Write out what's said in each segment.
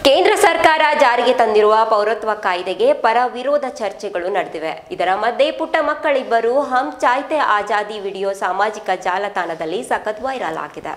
ಕೇಂದ್ರ ಸರ್ಕಾರ ಜಾರಿಗೆ ತಂದಿರುವ ಪೌರತ್ವ ಕಾಯ್ದೆಗೆ ಪರ ವಿರೋಧ ಚರ್ಚೆಗಳು ನಡೆದಿವೆ ಇದರ ಮಧ್ಯೆ ಪುಟ್ಟ ಮಕ್ಕಳಿಬ್ಬರು ಹಮ್ ಚಾಯ್ತೆ ಆಜಾದಿ ವಿಡಿಯೋ ಸಾಮಾಜಿಕ ಜಾಲತಾಣದಲ್ಲಿ ಸಖತ್ ವೈರಲ್ ಆಗಿದೆ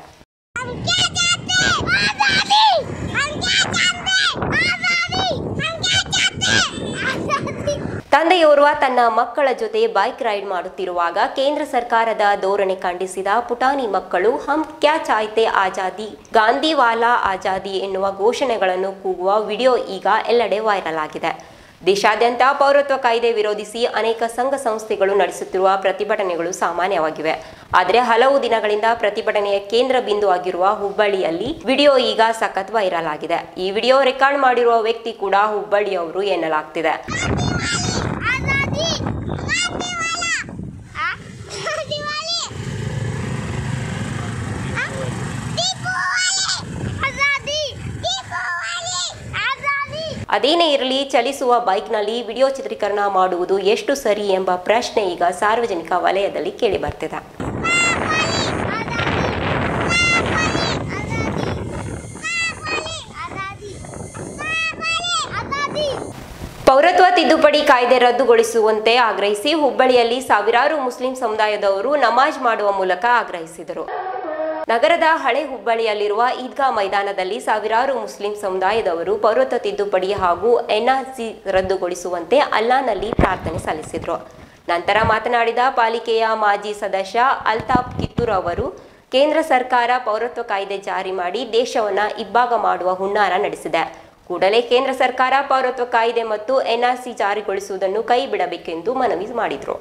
ತಂದೆಯೋರ್ವ ತನ್ನ ಮಕ್ಕಳ ಜೊತೆ ಬೈಕ್ ರೈಡ್ ಮಾಡುತ್ತಿರುವಾಗ ಕೇಂದ್ರ ಸರ್ಕಾರದ ಧೋರಣೆ ಖಂಡಿಸಿದ ಪುಟಾಣಿ ಮಕ್ಕಳು ಹಮ್ ಕ್ಯಾ ಚಾಯ್ತೆ ಆಜಾದಿ ಗಾಂಧಿವಾಲಾ ಆಜಾದಿ ಎನ್ನುವ ಘೋಷಣೆಗಳನ್ನು ಕೂಗುವ ವಿಡಿಯೋ ಈಗ ಎಲ್ಲೆಡೆ ವೈರಲ್ ಆಗಿದೆ ದೇಶಾದ್ಯಂತ ಪೌರತ್ವ ಕಾಯ್ದೆ ವಿರೋಧಿಸಿ ಅನೇಕ ಸಂಘ ಸಂಸ್ಥೆಗಳು ನಡೆಸುತ್ತಿರುವ ಪ್ರತಿಭಟನೆಗಳು ಸಾಮಾನ್ಯವಾಗಿವೆ ಆದರೆ ಹಲವು ದಿನಗಳಿಂದ ಪ್ರತಿಭಟನೆಯ ಕೇಂದ್ರ ಬಿಂದು ಆಗಿರುವ ಹುಬ್ಬಳ್ಳಿಯಲ್ಲಿ ವಿಡಿಯೋ ಈಗ ಸಖತ್ ವೈರಲ್ ಆಗಿದೆ ಈ ವಿಡಿಯೋ ರೆಕಾರ್ಡ್ ಮಾಡಿರುವ ವ್ಯಕ್ತಿ ಕೂಡ ಹುಬ್ಬಳ್ಳಿಯವರು ಎನ್ನಲಾಗ್ತಿದೆ आजादी आजादी वाला आजादी वाली दीपू वाली आजादी दीपू वाली आजादी ಅದೇನೇ ಇರಲಿ ಚಲಿಸುವ ಬೈಕ್ನಲ್ಲಿ ವಿಡಿಯೋ ಚಿತ್ರೀಕರಣ ಮಾಡುವುದು ಎಷ್ಟು ಸರಿ ಎಂಬ ಪ್ರಶ್ನೆ ಈಗ ಸಾರ್ವಜನಿಕ ವಲಯದಲ್ಲಿ ಕೇಳಿಬರ್ತಿದೆ ಪೌರತ್ವ ತಿದ್ದುಪಡಿ ಕಾಯ್ದೆ ರದ್ದುಗೊಳಿಸುವಂತೆ ಆಗ್ರಹಿಸಿ ಹುಬ್ಬಳ್ಳಿಯಲ್ಲಿ ಸಾವಿರಾರು ಮುಸ್ಲಿಂ ಸಮುದಾಯದವರು ನಮಾಜ್ ಮಾಡುವ ಮೂಲಕ ಆಗ್ರಹಿಸಿದರು ನಗರದ ಹಳೆ ಹುಬ್ಬಳ್ಳಿಯಲ್ಲಿರುವ ಈದ್ಗಾ ಮೈದಾನದಲ್ಲಿ ಸಾವಿರಾರು ಮುಸ್ಲಿಂ ಸಮುದಾಯದವರು ಪೌರತ್ವ ತಿದ್ದುಪಡಿ ಹಾಗೂ ಎನ್ಆರ್ಸಿ ರದ್ದುಗೊಳಿಸುವಂತೆ ಅಲ್ಲಾನಲ್ಲಿ ಪ್ರಾರ್ಥನೆ ಸಲ್ಲಿಸಿದರು ನಂತರ ಮಾತನಾಡಿದ ಪಾಲಿಕೆಯ ಮಾಜಿ ಸದಸ್ಯ ಅಲ್ತಾಫ್ ಕಿತ್ತೂರ್ ಅವರು ಕೇಂದ್ರ ಸರ್ಕಾರ ಪೌರತ್ವ ಕಾಯ್ದೆ ಜಾರಿ ಮಾಡಿ ದೇಶವನ್ನ ಇಬ್ಬಾಗ ಮಾಡುವ ಹುನ್ನಾರ ನಡೆಸಿದೆ ಕೂಡಲೇ ಕೇಂದ್ರ ಸರ್ಕಾರ ಪೌರತ್ವ ಕಾಯ್ದೆ ಮತ್ತು ಎನ್ಆರ್ಸಿ ಜಾರಿಗೊಳಿಸುವುದನ್ನು ಕೈ ಬಿಡಬೇಕೆಂದು ಮನವಿ ಮಾಡಿದರು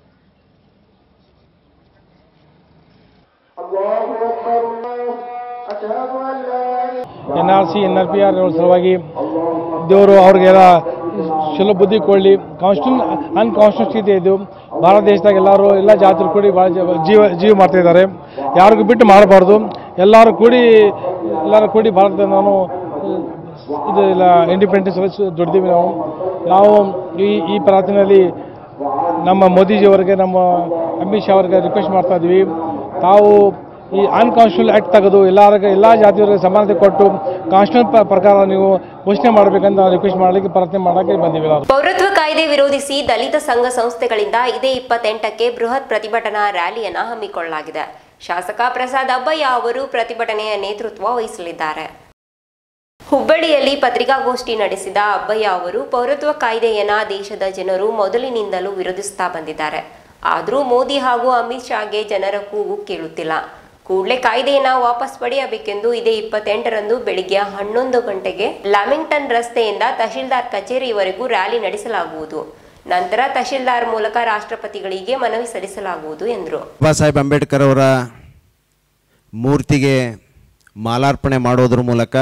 N R C N R P R ಸಲುವಾಗಿ ದೇವರು ಅವ್ರಿಗೆಲ್ಲ ಚಲೋ ಬುದ್ಧಿ ಕೊಡಲಿ ಕಾನ್ಸ್ಟಿಟ್ಯೂನ್ ಅನ್ಕಾನ್ಸ್ಟಿಟ್ಯೂಷನ್ ಇದೆ ಇದು ಭಾರತ ದೇಶದಾಗ ಎಲ್ಲರೂ ಎಲ್ಲ ಜಾತಿರು ಕೂಡಿ ಭಾಳ ಜೀವ ಜೀವ ಮಾಡ್ತಾ ಇದ್ದಾರೆ ಯಾರಿಗೂ ಬಿಟ್ಟು ಮಾಡಬಾರ್ದು ಎಲ್ಲರೂ ಕೂಡಿ ಎಲ್ಲರೂ ಕೂಡಿ ಭಾರತದ ನಾನು ಇದು ಇಲ್ಲ ಇಂಡಿಪೆಂಡೆನ್ಸ್ ದುಡ್ದೀವಿ ನಾವು ನಾವು ಈ ಈ ಪ್ರಾರ್ಥನೆಯಲ್ಲಿ ನಮ್ಮ ಮೋದಿಜಿಯವರಿಗೆ ನಮ್ಮ ಅಮಿತ್ ಶಾ ಅವರಿಗೆ ರಿಕ್ವೆಸ್ಟ್ ಮಾಡ್ತಾ ಇದ್ವಿ ತಾವು ಈ ಅನ್ಕಾನ್ಸ್ಟಿಟ್ಯೂಷನ್ ಆ್ಯಕ್ಟ್ ತೆಗೆದು ಎಲ್ಲರಿಗೆ ಎಲ್ಲ ಜಾತಿಯವರಿಗೆ ಸಮಾನತೆ ಕೊಟ್ಟು ಕಾನ್ಸ್ಟಿಟ್ಯೂಷನ್ ಪ್ರಕಾರ ನೀವು ಘೋಷಣೆ ಮಾಡಬೇಕಂತ ನಾವು ರಿಕ್ವೆಸ್ಟ್ ಮಾಡಲಿಕ್ಕೆ ಪ್ರಾರ್ಥನೆ ಮಾಡೋಕ್ಕೆ ಬಂದಿವಿ ನಾವು ಪೌರತ್ವ ಕಾಯ್ದೆ ವಿರೋಧಿಸಿ ದಲಿತ ಸಂಘ ಸಂಸ್ಥೆಗಳಿಂದ ಇದೇ ಇಪ್ಪತ್ತೆಂಟಕ್ಕೆ ಬೃಹತ್ ಪ್ರತಿಭಟನಾ ರ್ಯಾಲಿಯನ್ನ ಹಮ್ಮಿಕೊಳ್ಳಲಾಗಿದೆ ಶಾಸಕ ಪ್ರಸಾದ್ ಅಬ್ಬಯ್ಯ ಅವರು ಪ್ರತಿಭಟನೆಯ ನೇತೃತ್ವ ವಹಿಸಲಿದ್ದಾರೆ ಹುಬ್ಬಳ್ಳಿಯಲ್ಲಿ ಪತ್ರಿಕಾಗೋಷ್ಠಿ ನಡೆಸಿದ ಅಬ್ಬಯ್ಯ ಅವರು ಪೌರತ್ವ ಕಾಯ್ದೆಯನ್ನ ದೇಶದ ಜನರು ಮೊದಲಿನಿಂದಲೂ ವಿರೋಧಿಸ್ತಾ ಬಂದಿದ್ದಾರೆ ಆದರೂ ಮೋದಿ ಹಾಗೂ ಅಮಿತ್ ಶಾಗೆ ಜನರ ಕೂಗು ಕೇಳುತ್ತಿಲ್ಲ ಕೂಡಲೇ ಕಾಯ್ದೆಯನ್ನ ವಾಪಸ್ ಪಡೆಯಬೇಕೆಂದು ಇದೇ ಇಪ್ಪತ್ತೆಂಟರಂದು ಬೆಳಿಗ್ಗೆ ಹನ್ನೊಂದು ಗಂಟೆಗೆ ಲ್ಯಾಮಿಂಗ್ಟನ್ ರಸ್ತೆಯಿಂದ ತಹಶೀಲ್ದಾರ್ ಕಚೇರಿವರೆಗೂ ರ್ಯಾಲಿ ನಡೆಸಲಾಗುವುದು ನಂತರ ತಹಶೀಲ್ದಾರ್ ಮೂಲಕ ರಾಷ್ಟ್ರಪತಿಗಳಿಗೆ ಮನವಿ ಸಲ್ಲಿಸಲಾಗುವುದು ಎಂದರು ಬಾಬಾ ಸಾಹೇಬ್ ಅಂಬೇಡ್ಕರ್ ಅವರ ಮೂರ್ತಿಗೆ ಮಾಲಾರ್ಪಣೆ ಮಾಡೋದ್ರ ಮೂಲಕ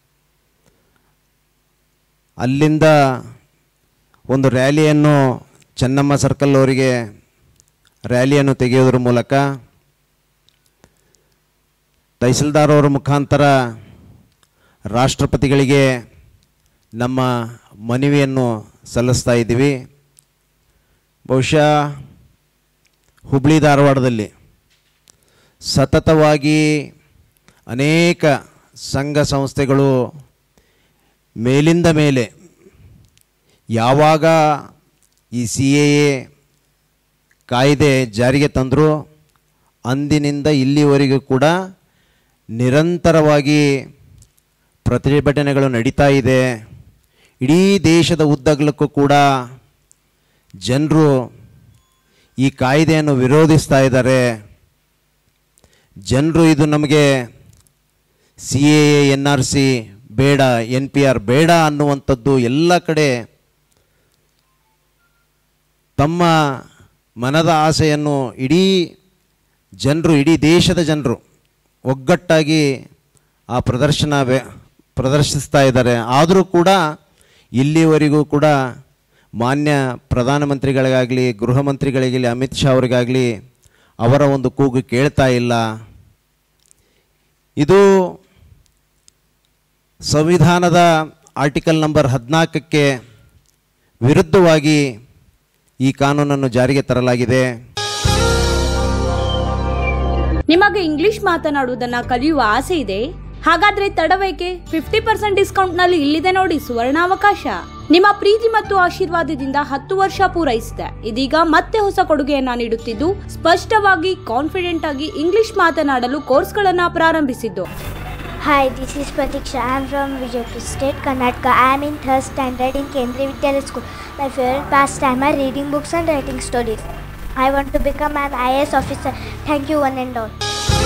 ಅಲ್ಲಿಂದ ಒಂದು ರ್ಯಾಲಿಯನ್ನು ಚೆನ್ನಮ್ಮ ಸರ್ಕಲ್ ಅವರಿಗೆ ರ್ಯಾಲಿಯನ್ನು ತೆಗೆಯೋದ್ರ ಮೂಲಕ ತಹಸೀಲ್ದಾರ್ ಅವರ ಮುಖಾಂತರ ರಾಷ್ಟ್ರಪತಿಗಳಿಗೆ ನಮ್ಮ ಮನವಿಯನ್ನು ಸಲ್ಲಿಸ್ತಾ ಇದ್ದೀವಿ ಬಹುಶಃ ಹುಬ್ಳಿ ಧಾರವಾಡದಲ್ಲಿ ಸತತವಾಗಿ ಅನೇಕ ಸಂಘ ಸಂಸ್ಥೆಗಳು ಮೇಲಿಂದ ಮೇಲೆ ಯಾವಾಗ ಈ ಸಿ ಎ ಎ ಕಾಯ್ದೆ ಜಾರಿಗೆ ತಂದರೂ ಅಂದಿನಿಂದ ಇಲ್ಲಿವರೆಗೂ ಕೂಡ ನಿರಂತರವಾಗಿ ಪ್ರತಿಭಟನೆಗಳು ನಡೀತಾ ಇದೆ ಇಡೀ ದೇಶದ ಉದ್ದಗಲಕ್ಕೂ ಕೂಡ ಜನರು ಈ ಕಾಯ್ದೆಯನ್ನು ವಿರೋಧಿಸ್ತಾ ಇದ್ದಾರೆ ಜನರು ಇದು ನಮಗೆ C A N R C ಬೇಡ ಎನ್ ಪಿ ಆರ್ ಬೇಡ ಅನ್ನುವಂಥದ್ದು ಎಲ್ಲ ಕಡೆ ತಮ್ಮ ಮನದ ಆಸೆಯನ್ನು ಇಡೀ ಜನರು ಇಡೀ ದೇಶದ ಜನರು ಒಗ್ಗಟ್ಟಾಗಿ ಆ ಪ್ರದರ್ಶನ ವ್ಯ ಪ್ರದರ್ಶಿಸ್ತಾ ಇದ್ದಾರೆ ಆದರೂ ಕೂಡ ಇಲ್ಲಿವರೆಗೂ ಕೂಡ ಮಾನ್ಯ ಪ್ರಧಾನಮಂತ್ರಿಗಳಿಗಾಗಲಿ ಗೃಹ ಮಂತ್ರಿಗಳಿಗಾಗಲಿ ಅಮಿತ್ ಶಾ ಅವರಿಗಾಗಲಿ ಅವರ ಒಂದು ಕೂಗು ಕೇಳ್ತಾ ಇಲ್ಲ ಇದು ಸಂವಿಧಾನದ ಆರ್ಟಿಕಲ್ ನಂಬರ್ ಹದಿನಾಲ್ಕಕ್ಕೆ ವಿರುದ್ಧವಾಗಿ ಈ ಕಾನೂನನ್ನು ಜಾರಿಗೆ ತರಲಾಗಿದೆ ನಿಮಗೆ ಇಂಗ್ಲಿಷ್ ಮಾತನಾಡುವುದನ್ನ ಕಲಿಯುವ ಆಸೆ ಇದೆ ಹಾಗಾದ್ರೆ ತಡವೇಕೆ ಫಿಫ್ಟಿ ಪರ್ಸೆಂಟ್ ಡಿಸ್ಕೌಂಟ್ ನಲ್ಲಿ ಇಲ್ಲಿದೆ ನೋಡಿ ಸುವರ್ಣಾವಕಾಶ ನಿಮ್ಮ ಪ್ರೀತಿ ಮತ್ತು ಆಶೀರ್ವಾದದಿಂದ ಹತ್ತು ವರ್ಷ ಪೂರೈಸಿದೆ ಇದೀಗ ಮತ್ತೆ ಹೊಸ ಕೊಡುಗೆಯನ್ನ ನೀಡುತ್ತಿದ್ದು ಸ್ಪಷ್ಟವಾಗಿ ಕಾನ್ಫಿಡೆಂಟ್ ಆಗಿ ಇಂಗ್ಲಿಷ್ ಮಾತನಾಡಲು ಕೋರ್ಸ್ಗಳನ್ನ ಪ್ರಾರಂಭಿಸಿದ್ದು Hi, this is Pratiksha. I am from Vijaypur State, Karnataka. I am in third standard in Kendriya Vidyalaya School. My favorite pastime are reading books and writing stories. I want to become an IAS officer. Thank you, one and all.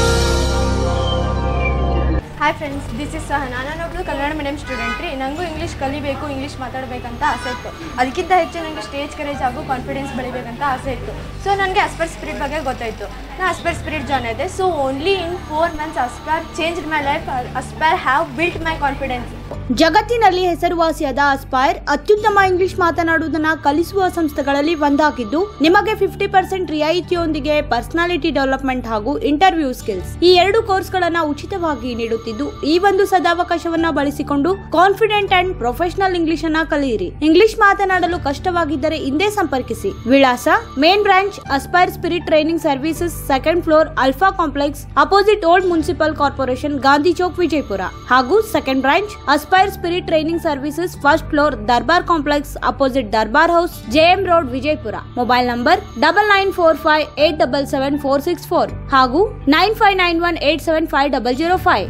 Hi friends this is Sahana ನಾನೊಬ್ಳು Kannada medium student ರೀ ನನಗೂ English ಕಲಿಬೇಕು English ಮಾತಾಡಬೇಕಂತ ಆಸೆ ಇತ್ತು ಅದಕ್ಕಿಂತ ಹೆಚ್ಚು ನನಗೆ stage courage ಹಾಗೂ ಕಾನ್ಫಿಡೆನ್ಸ್ ಬೆಳಿಬೇಕಂತ ಆಸೆ ಇತ್ತು ಸೊ ನನಗೆ ಅಸ್ಪರ್ ಸ್ಪಿರಿಟ್ ಬಗ್ಗೆ ಗೊತ್ತಾಯಿತು ನಾನು ಅಸ್ಪರ್ ಸ್ಪಿರಿಟ್ ಜಾಯ್ನ್ ಆದೆ so only in four months Aspire change my life Aspire have built my confidence ಜಗತ್ತಿನಲ್ಲಿ ಹೆಸರುವಾಸಿಯಾದ ಅಸ್ಪೈರ್ ಅತ್ಯುತ್ತಮ ಇಂಗ್ಲಿಷ್ ಮಾತನಾಡುವುದನ್ನ ಕಲಿಸುವ ಸಂಸ್ಥೆಗಳಲ್ಲಿ ಒಂದಾಗಿದ್ದು ನಿಮಗೆ ಫಿಫ್ಟಿ ಪರ್ಸೆಂಟ್ ರಿಯಾಯಿತಿಯೊಂದಿಗೆ ಪರ್ಸನಾಲಿಟಿ ಡೆವಲಪ್ಮೆಂಟ್ ಹಾಗೂ ಇಂಟರ್ವ್ಯೂ ಸ್ಕಿಲ್ಸ್ ಈ ಎರಡು ಕೋರ್ಸ್ಗಳನ್ನ ಉಚಿತವಾಗಿ ನೀಡುತ್ತಿದ್ದು ಈ ಒಂದು ಸದಾವಕಾಶವನ್ನ ಬಳಸಿಕೊಂಡು ಕಾನ್ಫಿಡೆಂಟ್ ಅಂಡ್ ಪ್ರೊಫೆಷನಲ್ ಇಂಗ್ಲಿಷ್ ಅನ್ನ ಕಲಿಯಿರಿ ಇಂಗ್ಲಿಷ್ ಮಾತನಾಡಲು ಕಷ್ಟವಾಗಿದ್ದರೆ ಹಿಂದೆ ಸಂಪರ್ಕಿಸಿ ವಿಳಾಸ main branch Aspire Spirit training services second floor Alpha complex opposite old municipal corporation Gandhi Chowk Vijayapura ಹಾಗೂ second branch Aspire Spirit training services first floor Darbar complex opposite Darbar house JM road Vijayapura mobile number double nine four five eight double seven four six four ಹಾಗೂ nine five nine one eight seven five double zero five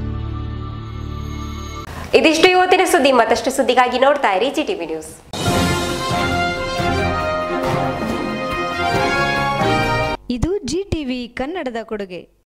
ಇದಿಷ್ಟು ಇವತ್ತಿನ ಸುದ್ದಿ ಮತ್ತಷ್ಟು ಸುದ್ದಿಗಾಗಿ ನೋಡ್ತಾ ಇರಿ Zee TV news ಇದು Zee TV ಕನ್ನಡದ ಕೊಡುಗೆ